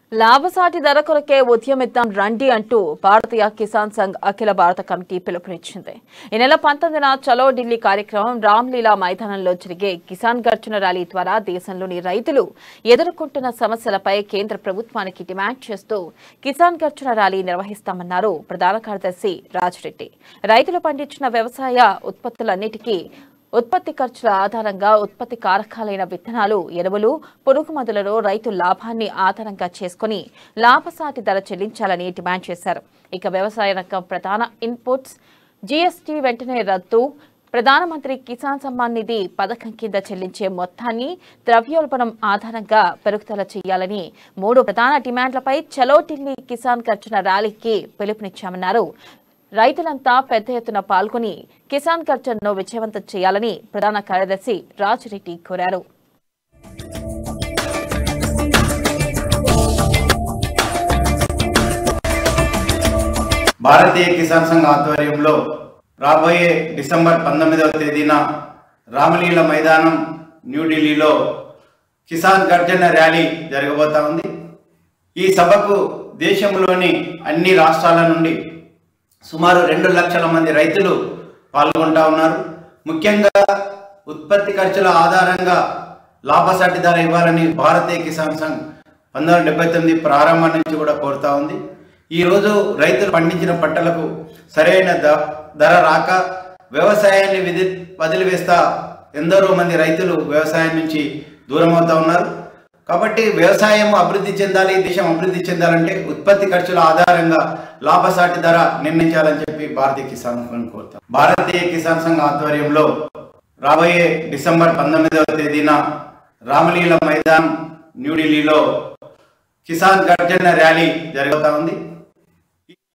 లాభసాటి ధర కొరకే ఉద్యమిద్దాం రండి అంటూ భారతీయ కిసాన్ సంఘ్ అఖిల భారత కమిటీ పిలుపునిచ్చింది ఈ నెల పంతొమ్మిదిన చలో ఢిల్లీ కార్యక్రమం రామ్లీలా మైదానంలో జరిగే కిసాన్ గర్జన ర్యాలీ ద్వారా దేశంలోని రైతులు ఎదుర్కొంటున్న సమస్యలపై కేంద్ర ప్రభుత్వానికి డిమాండ్ చేస్తూ కిసాన్ గర్జన ర్యాలీ నిర్వహిస్తామన్నారు ప్రధాన కార్యదర్శి రాజ్రెడ్డి రైతులు పండించిన వ్యవసాయ ఉత్పత్తులన్నిటికీ ఉత్పత్తి ఖర్చుల ఆధారంగా ఉత్పత్తి కారకాలైన విత్తనాలు ఎరువులు పురుగు మందులలో రైతు లాభాన్ని ఆధారంగా చేసుకుని లాభసాటి ధర చెల్లించాలని డిమాండ్ చేశారు ఇక వ్యవసాయ రంగం ప్రధాన ఇన్పుట్స్ జీఎస్టీ వెంటనే రద్దు ప్రధానమంత్రి కిసాన్ సమ్మాన్ నిధి పథకం కింద చెల్లించే మొత్తాన్ని ద్రవ్యోల్బణం ఆధారంగా పెరుగుదల చేయాలని మూడు ప్రధాన డిమాండ్లపై చలో ఢిల్లీ కిసాన్ ఖర్చున ర్యాలీకి పిలుపునిచ్చామన్నారు రైతులంతా పెద్ద ఎత్తున పాల్గొని కిసాన్ ఖర్చును విజయవంతం చేయాలని ప్రధాన కార్యదర్శి రాజిరెడ్డి కోరారు భారతీయ కిసాన్ సంఘ్ ఆధ్వర్యంలో రాబోయే డిసెంబర్ పంతొమ్మిదవ తేదీన రామలీల మైదానం న్యూఢిల్లీలో కిసాన్ గర్జన ర్యాలీ జరగబోతా ఉంది ఈ సభకు దేశంలోని అన్ని రాష్ట్రాల నుండి సుమారు రెండు లక్షల మంది రైతులు పాల్గొంటా ఉన్నారు ముఖ్యంగా ఉత్పత్తి ఖర్చుల ఆధారంగా లాభసాటి ధర ఇవ్వాలని భారతీయ కిసాన్ సంఘ్ పంతొమ్మిది వందల డెబ్బై తొమ్మిది ప్రారంభం నుంచి కూడా కోరుతా ఉంది ఈ రోజు రైతులు పండించిన పంటలకు సరైన ద- ధర రాక వ్యవసాయాన్ని విధి వదిలివేస్తా ఎందరో మంది రైతులు వ్యవసాయం నుంచి దూరం అవుతా ఉన్నారు కాబట్టి వ్యవసాయం అభివృద్ధి చెందాలి దేశం అభివృద్ధి చెందాలంటే ఉత్పత్తి ఖర్చుల ఆధారంగా లాభసాటి ధర నిర్ణయించాలని చెప్పి భారతీయ కిసాన్ సంఘ్ కోరుతాం భారతీయ కిసాన్ సంఘ్ ఆధ్వర్యంలో రాబోయే డిసెంబర్ పంతొమ్మిదవ తేదీన రామలీల మైదాన్ న్యూఢిల్లీలో కిసాన్ గర్జన ర్యాలీ జరుగుతా ఉంది